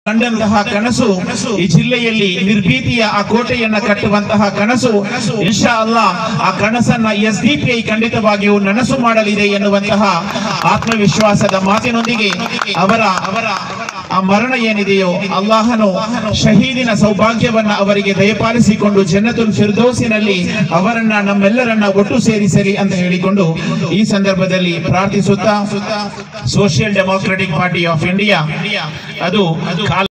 ಕಂಡಂತಹ ಕನಸು ಈ ಜಿಲ್ಲೆಯಲ್ಲಿ ನಿರ್ಭೀತಿಯ ಆ ಕೋಟೆಯನ್ನ ಕಟ್ಟುವಂತಹ ಕನಸು ಇನ್ಶಾ ಅಲ್ಲಾ ಆ ಕನಸನ್ನ ಎಸ್ ಡಿ ಪಿ ಐ ಖಂಡಿತವಾಗಿಯೂ ನನಸು ಮಾಡಲಿದೆ ಎನ್ನುವಂತಹ ಆತ್ಮವಿಶ್ವಾಸದ ಮಾತಿನೊಂದಿಗೆ ಅವರ ಅವರ ಆ ಮರಣ ಏನಿದೆಯೋ ಅಲ್ಲಾಹನು ಶಹೀದಿನ ಸೌಭಾಗ್ಯವನ್ನ ಅವರಿಗೆ ದಯಪಾಲಿಸಿಕೊಂಡು ಜನ್ನತುಲ್ ಫಿರ್ದೌಸಿನಲ್ಲಿ ಅವರನ್ನ ನಮ್ಮೆಲ್ಲರನ್ನ ಒಟ್ಟು ಸೇರಿಸಲಿ ಅಂತ ಹೇಳಿಕೊಂಡು ಈ ಸಂದರ್ಭದಲ್ಲಿ ಪ್ರಾರ್ಥಿಸುತ್ತಾ social democratic party of India ಅದು ಕಾಲ